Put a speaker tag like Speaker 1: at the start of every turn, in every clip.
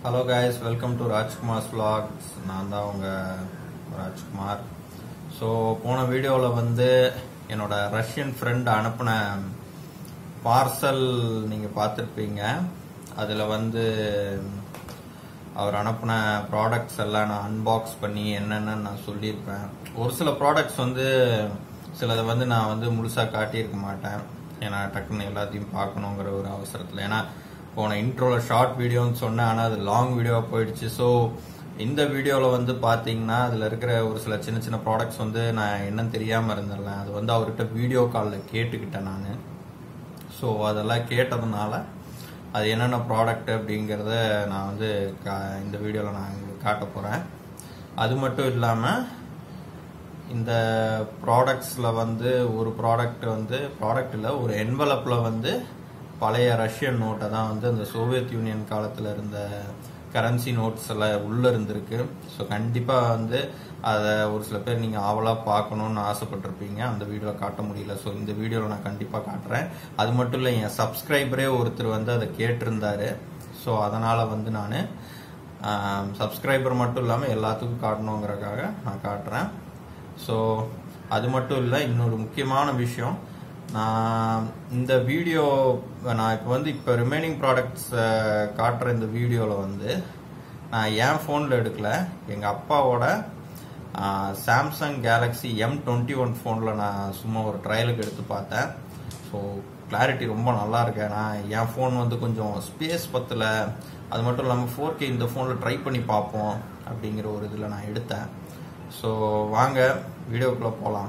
Speaker 1: Hello guys welcome to Rajkumar vlogs நான் தான் உங்கள் ராஜ்குமார் ஸோ போன வீடியோவில் வந்து என்னோட ரஷ்யன் ஃப்ரெண்ட் அனுப்பின பார்சல் நீங்கள் பார்த்துருப்பீங்க அதில் வந்து அவர் அனுப்பின ப்ராடக்ட்ஸ் எல்லாம் நான் அன்பாக்ஸ் பண்ணி என்னென்னு நான் சொல்லியிருப்பேன் ஒரு சில ப்ராடக்ட்ஸ் வந்து சிலதை வந்து நான் வந்து முழுசாக காட்டியிருக்க மாட்டேன் ஏன்னா டக்குன்னு எல்லாத்தையும் பார்க்கணுங்கிற ஒரு அவசரத்தில் ஏன்னா போன இன்ட்ரோவில் ஷார்ட் வீடியோன்னு சொன்னேன் ஆனால் அது லாங் வீடியோவாக போயிடுச்சு ஸோ இந்த வீடியோவில் வந்து பார்த்தீங்கன்னா அதில் இருக்கிற ஒரு சில சின்ன சின்ன ப்ராடக்ட்ஸ் வந்து நான் என்னன்னு தெரியாமல் இருந்துடலாம் அது வந்து அவர்கிட்ட வீடியோ காலில் கேட்டுக்கிட்டேன் நான் ஸோ அதெல்லாம் கேட்டதுனால அது என்னென்ன ப்ராடக்ட் அப்படிங்கிறத நான் வந்து கா- இந்த வீடியோவில் நான் உங்களுக்கு காட்ட போகிறேன் அது மட்டும் இல்லாமல் இந்த ப்ராடக்ட்ஸில் வந்து ஒரு ப்ராடக்ட் வந்து ப்ராடக்ட் இல்லை ஒரு என்வலப்பில் வந்து பழைய ரஷ்யன் நோட்டை தான் வந்து அந்த சோவியத் யூனியன் காலத்தில் இருந்த கரன்சி நோட்ஸ் எல்லாம் உள்ளே இருந்திருக்கு ஸோ கண்டிப்பாக வந்து அதை ஒரு சில பேர் நீங்கள் ஆவலாக பார்க்கணுன்னு ஆசைப்பட்டிருப்பீங்க அந்த வீடியோவில் காட்ட முடியல ஸோ இந்த வீடியோவில் நான் கண்டிப்பாக காட்டுறேன் அது மட்டும் இல்லை என் சப்ஸ்கிரைபரே ஒருத்தர் வந்து அதை கேட்டிருந்தாரு ஸோ அதனால் வந்து நான் சப்ஸ்கிரைபர் மட்டும் இல்லாமல் எல்லாத்துக்கும் காட்டணுங்கிறக்காக நான் காட்டுறேன் ஸோ அது மட்டும் இல்லை இன்னொரு முக்கியமான விஷயம் நான் இந்த வீடியோ நான் இப்போ வந்து இப்போ ரிமைனிங் ப்ராடக்ட்ஸ் காட்டுற இந்த வீடியோவில் வந்து நான் என் ஃபோனில் எடுக்கல எங்கள் அப்பாவோட Samsung Galaxy M twenty one ஃபோனில் நான் சும்மா ஒரு ட்ரையலுக்கு எடுத்து பார்த்தேன் ஸோ கிளாரிட்டி ரொம்ப நல்லா இருக்கு ஏன்னா என் ஃபோன் வந்து கொஞ்சம் ஸ்பேஸ் பத்தல அது மட்டும் இல்லாமல் ஃபோர் கே இந்த ஃபோனில் ட்ரை பண்ணி பார்ப்போம் அப்படிங்கிற ஒரு இதில் நான் எடுத்தேன் ஸோ வாங்க வீடியோக்குள்ளே போகலாம்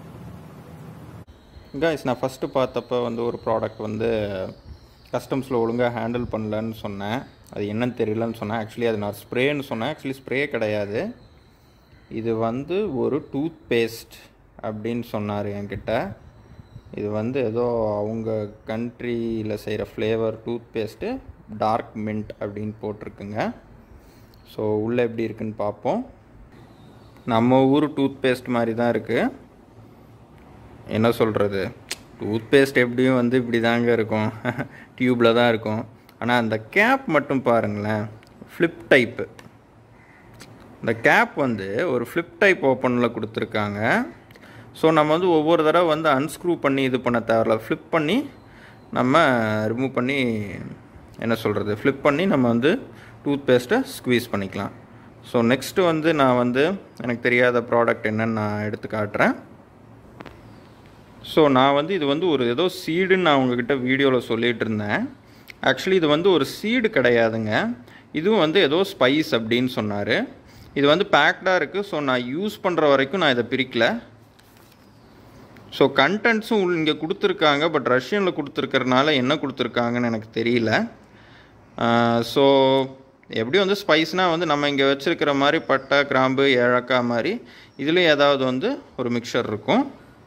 Speaker 1: கைஸ் நான் ஃபஸ்ட்டு பார்த்தப்ப வந்து ஒரு ப்ராடக்ட் வந்து கஸ்டம்ஸில் ஒழுங்காக ஹேண்டில் பண்ணலன்னு சொன்னேன் அது என்னன்னு தெரியலன்னு சொன்னேன் ஆக்சுவலி அது நான் ஸ்ப்ரேன்னு சொன்னேன் ஆக்சுவலி ஸ்ப்ரே கிடையாது இது வந்து ஒரு டூத் பேஸ்ட் அப்படின்னு சொன்னார் என்கிட்ட இது வந்து ஏதோ அவங்க கண்ட்ரியில் செய்கிற flavour toothpaste dark mint அப்படின்னு போட்டிருக்குங்க ஸோ உள்ளே எப்படி இருக்குன்னு பார்ப்போம் நம்ம ஊர் டூத் பேஸ்ட் மாதிரி தான் இருக்குது என்ன சொல்கிறது டூத் பேஸ்ட் எப்படியும் வந்து இப்படி தாங்க இருக்கும் டியூப்பில் தான் இருக்கும் ஆனால் அந்த கேப் மட்டும் பாருங்களேன் ஃப்ளிப் டைப்பு இந்த கேப் வந்து ஒரு ஃப்ளிப் டைப் ஓப்பனில் கொடுத்துருக்காங்க ஸோ நம்ம வந்து ஒவ்வொரு தடவை வந்து அன்ஸ்க்ரூ பண்ணி இது பண்ண தேவையில்ல ஃப்ளிப் பண்ணி நம்ம ரிமூவ் பண்ணி என்ன சொல்கிறது ஃப்ளிப் பண்ணி நம்ம வந்து டூத் பேஸ்ட்டை ஸ்குவீஸ் பண்ணிக்கலாம் ஸோ நெக்ஸ்ட்டு வந்து நான் வந்து எனக்கு தெரியாத ப்ராடக்ட் என்னன்னு நான் எடுத்து காட்டுறேன் ஸோ நான் வந்து இது வந்து ஒரு ஏதோ சீடுன்னு நான் உங்ககிட்ட வீடியோவில் சொல்லிட்டு இருந்தேன் ஆக்சுவலி இது வந்து ஒரு சீடு கிடையாதுங்க இதுவும் வந்து ஏதோ ஸ்பைஸ் அப்படின்னு சொன்னார் இது வந்து பேக்டாக இருக்குது ஸோ நான் யூஸ் பண்ணுற வரைக்கும் நான் இதை பிரிக்கல ஸோ கண்டென்ட்ஸும் இங்கே கொடுத்துருக்காங்க பட் ரஷ்யனில் கொடுத்துருக்கறனால என்ன கொடுத்துருக்காங்கன்னு எனக்கு தெரியல ஸோ எப்படி வந்து ஸ்பைஸ்னால் வந்து நம்ம இங்கே வச்சுருக்கிற மாதிரி பட்டை கிராம்பு ஏலக்காய் மாதிரி இதுலேயும் ஏதாவது வந்து ஒரு மிக்சர் இருக்கும்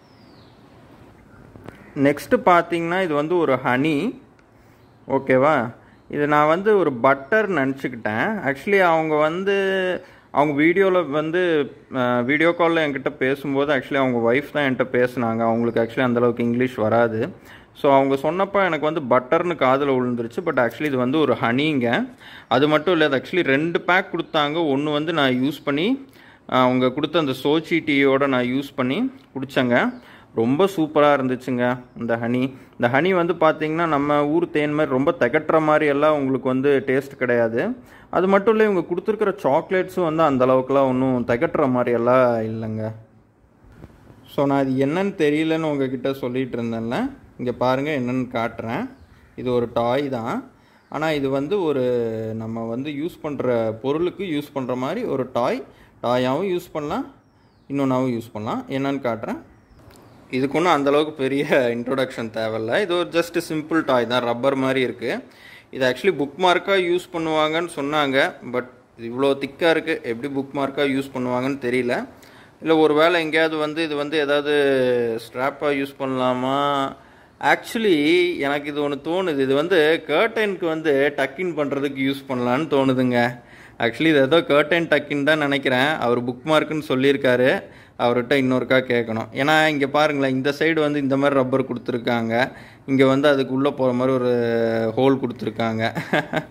Speaker 1: நெக்ஸ்ட்டு பார்த்தீங்கன்னா இது வந்து ஒரு ஹனி ஓகேவா இது நான் வந்து ஒரு பட்டர் நினச்சிக்கிட்டேன் ஆக்சுவலி அவங்க வந்து அவங்க வீடியோவில் வந்து வீடியோ காலில் என்கிட்ட பேசும்போது ஆக்சுவலி அவங்க ஒய்ஃப் தான் என்கிட்ட பேசுனாங்க அவங்களுக்கு ஆக்சுவலி அந்தளவுக்கு இங்கிலீஷ் வராது ஸோ அவங்க சொன்னப்போ எனக்கு வந்து பட்டர்னு காதில் விழுந்துருச்சு பட் ஆக்சுவலி இது வந்து ஒரு ஹனிங்க அது மட்டும் இல்லை அது ஆக்சுவலி ரெண்டு பேக் கொடுத்தாங்க ஒன்று வந்து நான் யூஸ் பண்ணி அவங்க கொடுத்த அந்த சோச்சி டீயோட நான் யூஸ் பண்ணி குடித்தேங்க ரொம்ப சூப்பராக இருந்துச்சுங்க இந்த ஹனி இந்த ஹனி வந்து பார்த்தீங்கன்னா நம்ம ஊர் தேன் மாதிரி ரொம்ப திகட்டுற மாதிரி எல்லாம் உங்களுக்கு வந்து டேஸ்ட் கிடையாது அது மட்டும் இல்லை இவங்க கொடுத்துருக்கிற சாக்லேட்ஸும் வந்து அந்த அளவுக்குலாம் ஒன்றும் திகட்டுற மாதிரி எல்லாம் இல்லைங்க ஸோ நான் இது என்னன்னு தெரியலன்னு உங்ககிட்ட சொல்லிட்டு இருந்தேன்ல இங்கே பாருங்கள் என்னென்னு காட்டுறேன் இது ஒரு டாய் தான் ஆனால் இது வந்து ஒரு நம்ம வந்து யூஸ் பண்ணுற பொருளுக்கு யூஸ் பண்ணுற மாதிரி ஒரு டாய் டாயாகவும் யூஸ் பண்ணலாம் இன்னொன்றாவும் யூஸ் பண்ணலாம் என்னன்னு காட்டுறேன் இதுக்கு ஒன்றும் அந்தளவுக்கு பெரிய இன்ட்ரோடக்ஷன் தேவையில்ல இது ஒரு ஜஸ்ட் சிம்பிள் டாய் தான் ரப்பர் மாதிரி இருக்குது இது ஆக்சுவலி புக் மார்க்காக யூஸ் பண்ணுவாங்கன்னு சொன்னாங்க பட் இவ்வளோ திக்காக இருக்குது எப்படி புக் மார்க்காக யூஸ் பண்ணுவாங்கன்னு தெரியல இல்லை ஒரு வேளை எங்கேயாவது வந்து இது வந்து ஏதாவது ஸ்ட்ராப்பாக யூஸ் பண்ணலாமா ஆக்சுவலி எனக்கு இது ஒன்று தோணுது இது வந்து கர்டைனுக்கு வந்து டக்கின் பண்ணுறதுக்கு யூஸ் பண்ணலான்னு தோணுதுங்க ஆக்சுவலி இது ஏதோ கர்டைன் டக்கின் தான் நினைக்கிறேன் அவர் புக் மார்க்குன்னு சொல்லியிருக்காரு அவர்கிட்ட இன்னொருக்கா கேட்கணும் ஏன்னா இங்கே பாருங்களேன் இந்த சைடு வந்து இந்த மாதிரி ரப்பர் கொடுத்துருக்காங்க இங்கே வந்து அதுக்கு உள்ளே போகிற மாதிரி ஒரு ஹோல் கொடுத்துருக்காங்க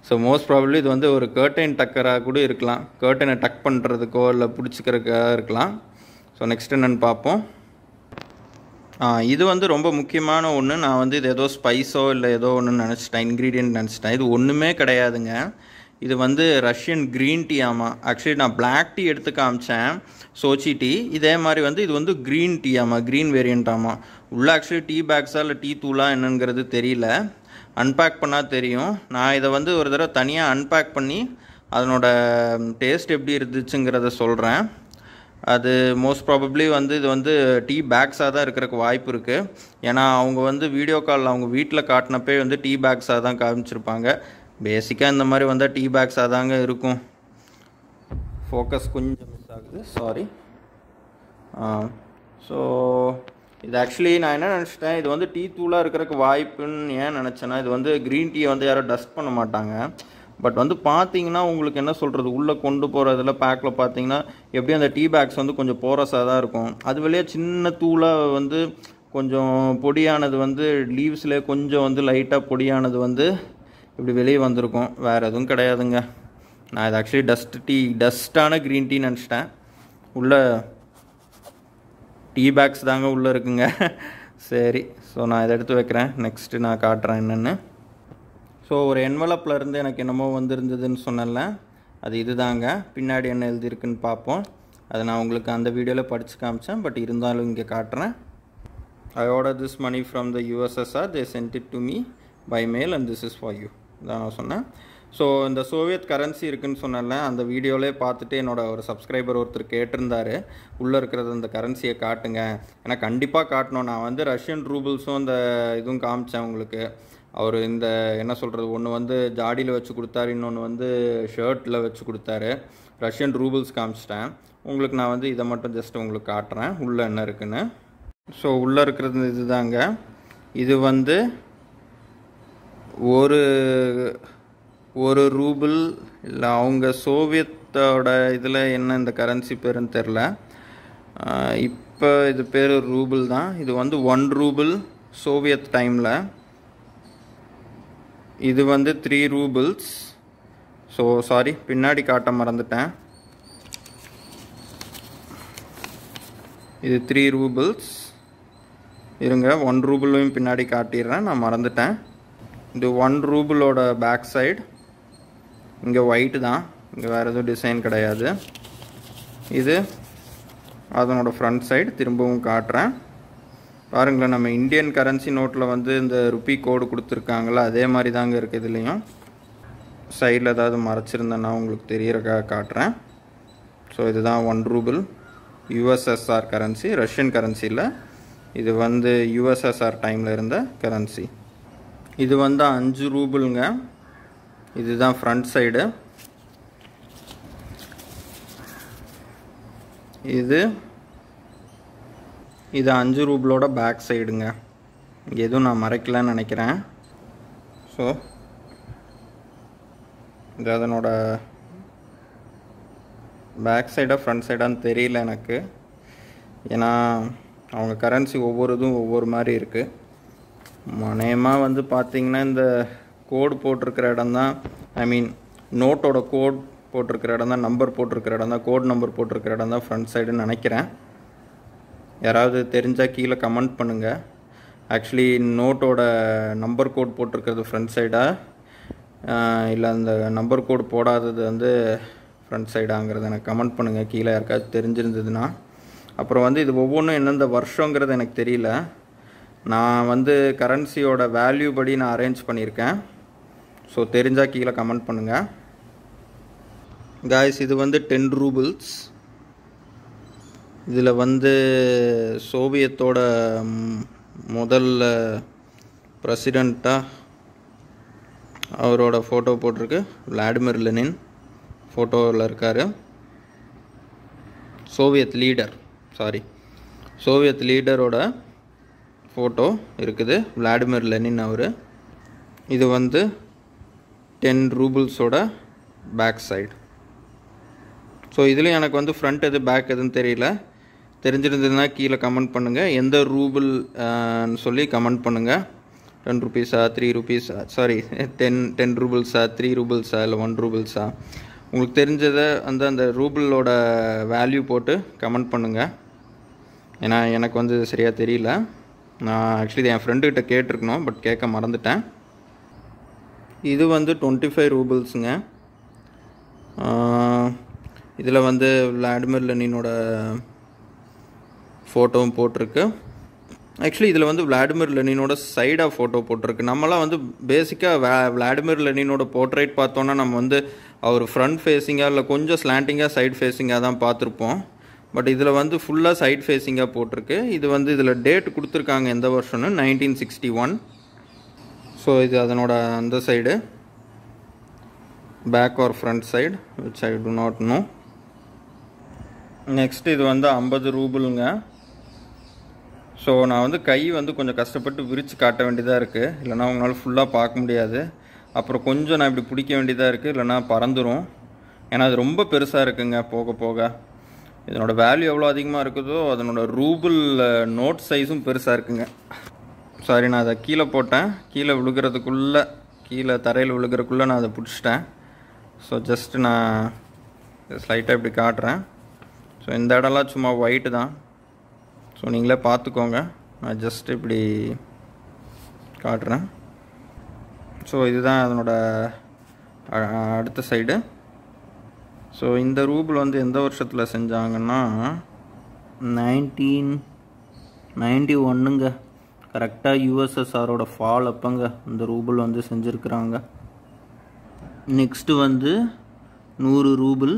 Speaker 1: ஸோ மோஸ்ட் ப்ராபப்ளி இது வந்து ஒரு கர்டைன் டக்கராக கூட இருக்கலாம் கர்டைனை டக் பண்ணுறதுக்கோ இல்லை பிடிச்சிக்கிறதுக்காக இருக்கலாம் ஸோ நெக்ஸ்ட் என்னென்னு பார்ப்போம் ஆ, இது வந்து ரொம்ப முக்கியமான ஒன்று நான் வந்து இது ஏதோ ஸ்பைஸோ இல்லை ஏதோ ஒன்று நினச்சிட்டேன் இன்க்ரீடியன்ட் நினச்சிட்டேன் இது ஒன்றுமே கிடையாதுங்க இது வந்து ரஷ்யன் க்ரீன் டீ ஆமாம் ஆக்சுவலி நான் Black டீ எடுத்து காமிச்சேன் சோச்சி டீ இதே மாதிரி வந்து இது வந்து க்ரீன் டீ ஆமாம் க்ரீன் வேரியண்ட் ஆமாம் உள்ள ஆக்சுவலி டீ பேக்ஸா இல்லை டீ தூளா என்னங்கிறது தெரியல அன்பேக் பண்ணால் தெரியும் நான் இதை வந்து ஒரு தடவை தனியாக அன்பேக் பண்ணி அதனோட டேஸ்ட் எப்படி இருந்துச்சுங்கிறத சொல்கிறேன் அது மோஸ்ட் ப்ராபப்ளி வந்து இது வந்து டீ பேக்ஸாக தான் இருக்கிறதுக்கு வாய்ப்பு இருக்குது ஏன்னா அவங்க வந்து வீடியோ காலில் அவங்க வீட்டில் காட்டினப்பே வந்து டீ பேக்ஸாக தான் காமிச்சிருப்பாங்க பேசிக்காக இந்த மாதிரி வந்தால் டீ பேக்ஸாக தாங்க இருக்கும் ஃபோக்கஸ் கொஞ்சம் மிஸ் ஆகுது சாரி ஸோ இது ஆக்சுவலி நான் என்ன நினச்சிட்டேன் இது வந்து டீ தூளாக இருக்கிறதுக்கு வாய்ப்புன்னு ஏன் நினச்சேன்னா இது வந்து க்ரீன் டீயை வந்து யாரும் டஸ்ட் பண்ண மாட்டாங்க பட் வந்து பார்த்தீங்கன்னா உங்களுக்கு என்ன சொல்கிறது உள்ளே கொண்டு போகிறதுல பேக்கில் பார்த்தீங்கன்னா எப்படியும் அந்த டீ பேக்ஸ் வந்து கொஞ்சம் போரஸாக தான் இருக்கும் அது வெளியே சின்ன தூளாக வந்து கொஞ்சம் பொடியானது வந்து லீவ்ஸ்லேயே கொஞ்சம் வந்து லைட்டாக பொடியானது வந்து இப்படி வெளியே வந்திருக்கும் வேறு எதுவும் கிடையாதுங்க நான் இது ஆக்சுவலி டஸ்ட் டீ டஸ்ட்டான க்ரீன் டீ நினச்சிட்டேன் உள்ள டீ பேக்ஸ் தாங்க உள்ளே இருக்குங்க சரி ஸோ நான் இதை எடுத்து வைக்கிறேன் நெக்ஸ்ட்டு நான் காட்டுறேன் என்னென்னு ஸோ ஒரு envelope-ல இருந்து எனக்கு என்னமோ வந்திருந்ததுன்னு சொன்னேன்ல அது இதுதாங்க பின்னாடி என்ன எழுதியிருக்குன்னு பார்ப்போம் அதை நான் உங்களுக்கு அந்த வீடியோவில் படித்து காமிச்சேன் பட் இருந்தாலும் இங்கே காட்டுறேன் I order this money from the USSR they sent it to me by mail and this is for you தான் நான் சொன்னேன் ஸோ இந்த சோவியத் கரன்சி இருக்குன்னு சொன்னேன்ல அந்த வீடியோலே பார்த்துட்டு என்னோட ஒரு சப்ஸ்கிரைபர் ஒருத்தர் கேட்டிருந்தாரு உள்ளே இருக்கிறது அந்த கரன்சியை காட்டுங்க ஏன்னா கண்டிப்பாக காட்டணும் நான் வந்து ரஷ்யன் ரூபிள்ஸும் இந்த இதுவும் காமிச்சேன் உங்களுக்கு அவர் இந்த என்ன சொல்கிறது ஒன்று வந்து ஜாடியில் வச்சு கொடுத்தாரு இன்னொன்று வந்து ஷர்ட்டில் வச்சு கொடுத்தாரு ரஷ்யன் ரூபிள்ஸ் காமிச்சிட்டேன் உங்களுக்கு நான் வந்து இதை மட்டும் ஜஸ்ட் உங்களுக்கு காட்டுறேன் உள்ளே என்ன இருக்குன்னு ஸோ உள்ளே இருக்கிறது இதுதாங்க இது வந்து ஒரு ஒரு ரூபிள் இல்லை அவங்க சோவியத்தோட இதில் என்ன இந்த கரன்சி பேருன்னு தெரில இப்போ இது பேர் ரூபிள் தான் இது வந்து ஒன் ரூபிள் சோவியத் டைமில் இது வந்து த்ரீ ரூபிள்ஸ் ஸோ சாரி பின்னாடி காட்ட மறந்துட்டேன் இது த்ரீ ரூபிள்ஸ் இருங்க ஒன் ரூபிளையும் பின்னாடி காட்டிடுறேன் நான் மறந்துட்டேன் இது ஒன் ரூபிளோட பேக் சைடு இங்கே ஒயிட்டு தான் இங்கே வேறு எதுவும் டிசைன் கிடையாது இது அதனோட ஃப்ரண்ட் சைடு திரும்பவும் காட்டுறேன் பாருங்களேன் நம்ம இந்தியன் கரன்சி நோட்டில் வந்து இந்த ருப்பி கோடு கொடுத்துருக்காங்களா அதே மாதிரி தாங்க இருக்குது இதுலேயும் சைடில் ஏதாவது மறைச்சிருந்தேன்னா உங்களுக்கு தெரியறக்காக காட்டுறேன் ஸோ இதுதான் one rouble USSR currency Russian கரன்சியில் இது வந்து யுஎஸ்எஸ்ஆர் டைமில் இருந்த கரன்சி இது வந்து அஞ்சு ரூபிளுங்க இதுதான் ஃப்ரண்ட் சைடு இது இது அஞ்சு ரூபிளோட பேக் சைடுங்க இங்கே எதுவும் நான் மறைக்கலன்னு நினைக்கிறேன் ஸோ இது அதனோட பேக் சைடாக ஃப்ரண்ட் சைடான்னு தெரியல எனக்கு ஏன்னா அவங்க கரன்சி ஒவ்வொரு இதுவும் ஒவ்வொரு மாதிரி இருக்குது மனையமாக வந்து பார்த்தீங்கன்னா இந்த கோடு போட்டிருக்கிற இடம் தான் ஐ மீன் நோட்டோட கோட் போட்டிருக்கிற இடம் தான் நம்பர் போட்டிருக்கிற இடம் தான் கோட் நம்பர் போட்டிருக்கிற இடம் தான் ஃப்ரண்ட் சைடுன்னு நினைக்கிறேன் யாராவது தெரிஞ்சால் கீழே கமெண்ட் பண்ணுங்கள் ஆக்சுவலி நோட்டோட நம்பர் கோட் போட்டிருக்கிறது ஃப்ரண்ட் சைடா இல்லை அந்த நம்பர் கோட் போடாதது வந்து ஃப்ரண்ட் சைடாங்கிறத எனக்கு கமெண்ட் பண்ணுங்கள் கீழே யாருக்காவது தெரிஞ்சிருந்ததுன்னா அப்புறம் வந்து இது ஒவ்வொன்றும் எந்தெந்த வருஷங்கிறது எனக்கு தெரியல நான் வந்து கரன்சியோட வேல்யூ படி நான் அரேஞ்ச் பண்ணியிருக்கேன் ஸோ தெரிஞ்சால் கீழே கமெண்ட் பண்ணுங்கள் காய்ஸ் இது வந்து டென் ரூபிள்ஸ் இதில் வந்து சோவியத்தோட ம், முதல் பிரசிடெண்ட்டாக அவரோட ஃபோட்டோ போட்டிருக்கு விளாடிமிர் லெனின் ஃபோட்டோவில் இருக்கார் சோவியத் லீடர் சாரி சோவியத் லீடரோட ஃபோட்டோ இருக்குது விளாடிமிர் லெனின் அவர் இது வந்து டென் ரூபிள்ஸோட பேக் சைடு ஸோ இதுலேயும் எனக்கு வந்து ஃப்ரண்ட் எது பேக் எதுன்னு தெரியல தெரிஞ்சிருந்ததுன்னா கீழே கமெண்ட் பண்ணுங்கள் எந்த ரூபிள் சொல்லி கமெண்ட் பண்ணுங்கள் டென் ருபீஸா த்ரீ ருபீஸா சாரி டென் டென் ரூபிள்ஸா த்ரீ ரூபிள்ஸா இல்லை ஒன் ரூபிள்ஸா உங்களுக்கு தெரிஞ்சதை அந்த அந்த ரூபிளோட வேல்யூ போட்டு கமெண்ட் பண்ணுங்கள் ஏன்னா எனக்கு வந்து சரியாக தெரியல நான் ஆக்சுவலி என் ஃப்ரெண்டுக்கிட்ட கேட்டிருக்கணும் பட் கேட்க மறந்துட்டேன் இது வந்து டுவெண்ட்டி ஃபைவ் ரூபிள்ஸுங்க இதில் வந்து விளாடிமிர் லெனினோட ஃபோட்டோவும் போட்டிருக்கு ஆக்சுவலி இதில் வந்து விளாடிமிர் லெனினோட சைடாக ஃபோட்டோ போட்டிருக்கு நம்மலாம் வந்து பேசிக்காக வே விளாடிமிர் லெனினோட போர்ட்ரேட் பார்த்தோன்னா நம்ம வந்து அவர் ஃப்ரண்ட் ஃபேஸிங்காக இல்லை கொஞ்சம் ஸ்லாண்டிங்காக சைட் ஃபேஸிங்காக தான் பார்த்துருப்போம் பட் இதில் வந்து ஃபுல்லாக சைட் ஃபேஸிங்காக போட்டிருக்கு இது வந்து இதில் டேட் கொடுத்துருக்காங்க எந்த வருஷம்னு நைன்டீன் சிக்ஸ்டி ஒன் ஸோ இது அதனோட அந்த side back or front side which I do not know next இது வந்து ஐம்பது ரூபுளுங்க ஸோ நான் வந்து கை வந்து கொஞ்சம் கஷ்டப்பட்டு விரித்து காட்ட வேண்டியதாக இருக்குது இல்லைனா உங்களால் ஃபுல்லாக பார்க்க முடியாது அப்புறம் கொஞ்சம் நான் இப்படி பிடிக்க வேண்டியதாக இருக்குது இல்லைனா பறந்துடும் ஏன்னா அது ரொம்ப பெருசாக இருக்குங்க போக போக இதனோட வேல்யூ எவ்வளோ அதிகமாக இருக்குதோ அதனோட ரூபிள் நோட் சைஸும் பெருசாக இருக்குங்க சாரி நான் அதை கீழே போட்டேன் கீழே விழுகிறதுக்குள்ளே கீழே தரையில் விழுகிறதுக்குள்ளே நான் அதை பிடிச்சிட்டேன் ஸோ ஜஸ்ட் நான் ஸ்லைட்டாக இப்படி காட்டுறேன் ஸோ இந்த இடம்லாம் சும்மா ஒயிட்டு தான் ஸோ நீங்களே பார்த்துக்கோங்க நான் ஜஸ்ட் இப்படி காட்டுறேன் ஸோ இதுதான் அதனோட அ- அடுத்த சைடு ஸோ இந்த ரூபிள் வந்து எந்த வருஷத்தில் செஞ்சாங்கன்னா நைன்டீன் நைன்டி ஒன்றுங்க கரெக்டாக யூஎஸ்எஸ்ஆரோட ஃபால் அப்பங்க இந்த ரூபிள் வந்து செஞ்சுருக்குறாங்க நெக்ஸ்ட்டு வந்து நூறு ரூபிள்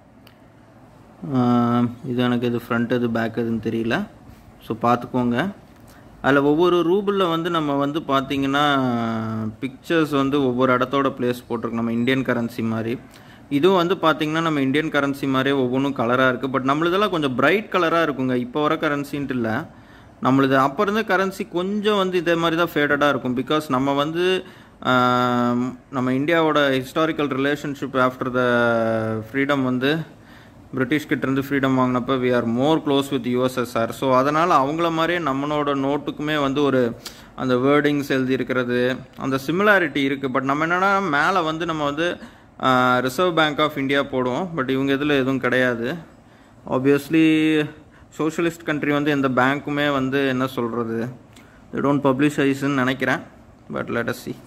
Speaker 1: ஆஹ் இது எனக்கு இது ஃப்ரண்ட் எது பேக் எதுன்னு தெரியல ஸோ பார்த்துக்கோங்க அதில் ஒவ்வொரு ரூபிளில் வந்து நம்ம வந்து பார்த்தீங்கன்னா பிக்சர்ஸ் வந்து ஒவ்வொரு இடத்தோட பிளேஸ் போட்டிருக்கு நம்ம இந்தியன் கரன்சி மாதிரி இதுவும் வந்து பார்த்தீங்கன்னா நம்ம இந்தியன் கரன்சி மாதிரியே ஒவ்வொன்றும் கலராக இருக்குது பட் நம்மளதெல்லாம் கொஞ்சம் பிரைட் கலராக இருக்குங்க இப்போ வர கரன்சின்ட்டு இல்லை நம்மளது அப்போ இருந்த கரன்சி கொஞ்சம் வந்து இதே மாதிரி தான் ஃபேடடாக இருக்கும் பிகாஸ் நம்ம வந்து ஆம், நம்ம இந்தியாவோட historical relationship after the freedom வந்து பிரிட்டிஷ் கிட்ட இருந்து ஃப்ரீடம் வாங்கினப்ப we are more close with USSR so அதனால் அவங்கள மாதிரியே நம்மளோட நோட்டுக்குமே வந்து ஒரு அந்த வேர்டிங்ஸ் எழுதியிருக்கிறது அந்த சிமிலாரிட்டி இருக்குது பட் நம்ம என்னென்னா மேலே வந்து நம்ம வந்து ரிசர்வ் பேங்க் ஆஃப் இந்தியா போடுவோம் பட் இவங்க இதில் எதுவும் கிடையாது ஆப்வியஸ்லி சோஷியலிஸ்ட் கண்ட்ரி வந்து எந்த பேங்க்குமே வந்து என்ன சொல்கிறது டோன்ட் பப்ளிஷைஸ்ன்னு நினைக்கிறேன் but let us see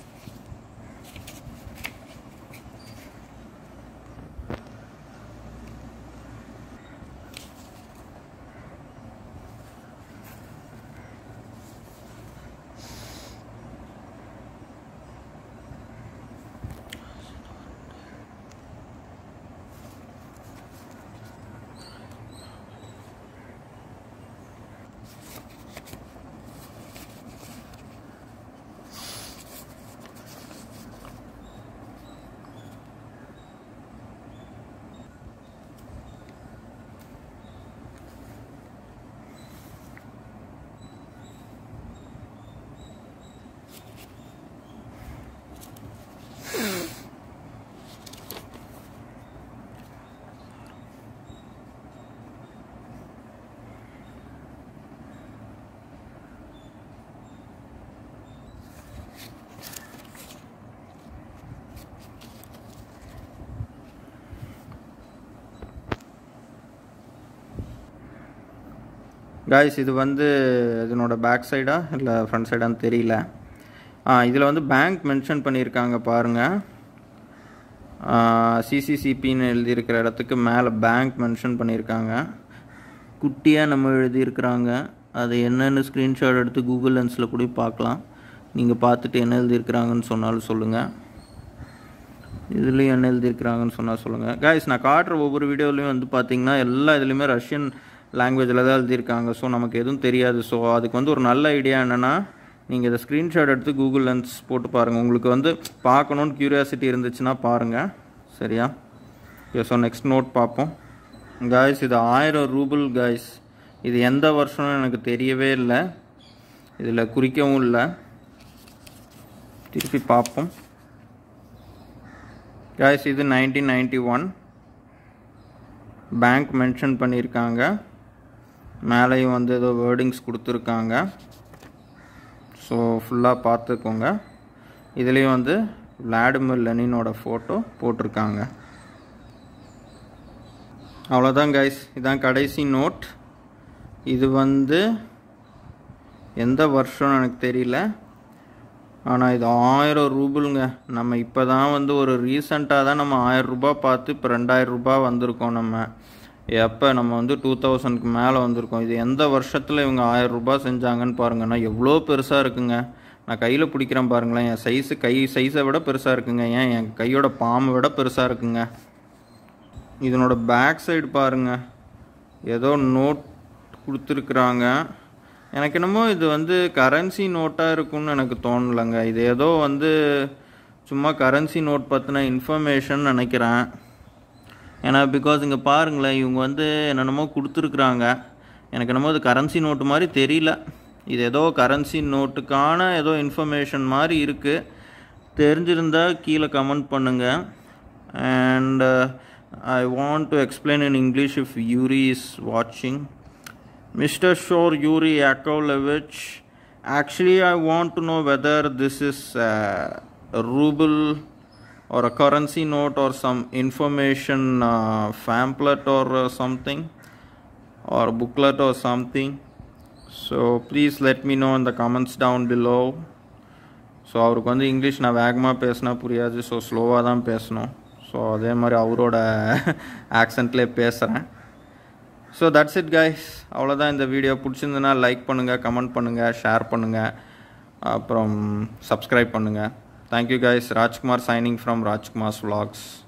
Speaker 1: guys இது வந்து இதனோட பேக் சைடா இல்லை ஃப்ரண்ட் சைடான்னு தெரியல ஆ இதில் வந்து பேங்க் மென்ஷன் பண்ணியிருக்காங்க பாருங்கள் சிசிசிபின்னு எழுதியிருக்கிற இடத்துக்கு மேலே பேங்க் மென்ஷன் பண்ணியிருக்காங்க குட்டியாக நம்ம எழுதியிருக்கிறாங்க அது என்னென்னு ஸ்க்ரீன்ஷாட் எடுத்து கூகுள் லென்ஸில் கூட பார்க்கலாம் நீங்கள் பார்த்துட்டு என்ன எழுதியிருக்கிறாங்கன்னு சொன்னாலும் சொல்லுங்கள் இதுலேயும் என்ன எழுதியிருக்கிறாங்கன்னு சொன்னால் சொல்லுங்கள் காய்ஸ் நான் காட்டுற ஒவ்வொரு வீடியோலையும் வந்து பார்த்தீங்கன்னா எல்லா இதுலேயுமே ரஷ்யன் லாங்குவேஜில் தான் எழுதியிருக்காங்க ஸோ நமக்கு எதுவும் தெரியாது ஸோ அதுக்கு வந்து ஒரு நல்ல ஐடியா என்னென்னா நீங்கள் இதை ஸ்க்ரீன்ஷாட் எடுத்து கூகுள் லென்ஸ் போட்டு பாருங்கள் உங்களுக்கு வந்து பார்க்கணுன்னு க்யூரியாசிட்டி இருந்துச்சுன்னா பாருங்கள் சரியா ஓகே ஸோ நெக்ஸ்ட் நோட் பார்ப்போம் காய்ஸ் இது ஆயிரம் ரூபிள் காய்ஸ் இது எந்த வருஷம்னு எனக்கு தெரியவே இல்லை இதில் குறிக்கவும் இல்லை திருப்பி பார்ப்போம் காய்ஸ் இது nineteen ninety one bank mention பண்ணியிருக்காங்க மேலேயும் வந்து ஏதோ வேர்டிங்ஸ் கொடுத்துருக்காங்க ஸோ ஃபுல்லாக பார்த்துக்கோங்க இதுலேயும் வந்து விளாடிமிர் லெனினோட ஃபோட்டோ போட்டிருக்காங்க அவ்வளோதான் கைஸ் இதான் கடைசி நோட் இது வந்து எந்த வருஷம்னு எனக்கு தெரியல ஆனால் இது ஆயிரம் ரூபலுங்க நம்ம இப்போ தான் வந்து ஒரு ரீசண்டாக தான் நம்ம ஆயிரம் ரூபாய் பார்த்து இப்போ ரெண்டாயிரம் ரூபாய் வந்திருக்கோம் நம்ம எப்போ நம்ம வந்து டூ தௌசண்ட்க்கு மேலே வந்திருக்கோம் இது எந்த வருஷத்தில் இவங்க ஆயிரம் ரூபாய் செஞ்சாங்கன்னு பாருங்கன்னா எவ்வளோ பெருசாக இருக்குங்க நான் கையில் பிடிக்கிறேன் பாருங்களேன் என் சைஸு கை சைஸை விட பெருசாக இருக்குங்க ஏன் என் கையோட பாம்பை விட பெருசாக இருக்குங்க இதனோட பேக் சைடு பாருங்க ஏதோ நோட் கொடுத்துருக்குறாங்க எனக்கு என்னமோ இது வந்து கரன்சி நோட்டாக இருக்கும்னு எனக்கு தோணலைங்க இது ஏதோ வந்து சும்மா கரன்சி நோட் பற்றின இன்ஃபர்மேஷன் நினைக்கிறேன் ஏன்னா பிகாஸ் இங்கே பாருங்களேன் இவங்க வந்து என்னென்னமோ கொடுத்துருக்குறாங்க எனக்கு என்னமோ இது கரன்சி நோட்டு மாதிரி தெரியல இது ஏதோ கரன்சி நோட்டுக்கான ஏதோ இன்ஃபர்மேஷன் மாதிரி இருக்குது தெரிஞ்சிருந்தா கீழே கமெண்ட் பண்ணுங்கள் and I want to explain in English if Yuri is வாட்சிங் Mr. Shore Yuri Yakovlevich, actually, I want to know whether this is uh, a ruble or a currency note or some information uh, pamphlet or uh, something or booklet or something. So, please let me know in the comments down below. So அவருக்கு வந்து English நான் வேகமாக பேசினா புரியாது so ஸ்லோவாக தான் பேசணும் so அதே மாதிரி அவரோட ஆக்சண்ட்லேயே பேசுகிறேன் ஸோ தட்ஸ் இட் கைஸ் அவ்வளோதான் இந்த வீடியோ பிடிச்சிருந்துன்னா லைக் பண்ணுங்கள் கமெண்ட் பண்ணுங்கள் ஷேர் பண்ணுங்கள் அப்புறம் சப்ஸ்கிரைப் பண்ணுங்கள் thank you guys Rajkumar signing from Rajkumar's vlogs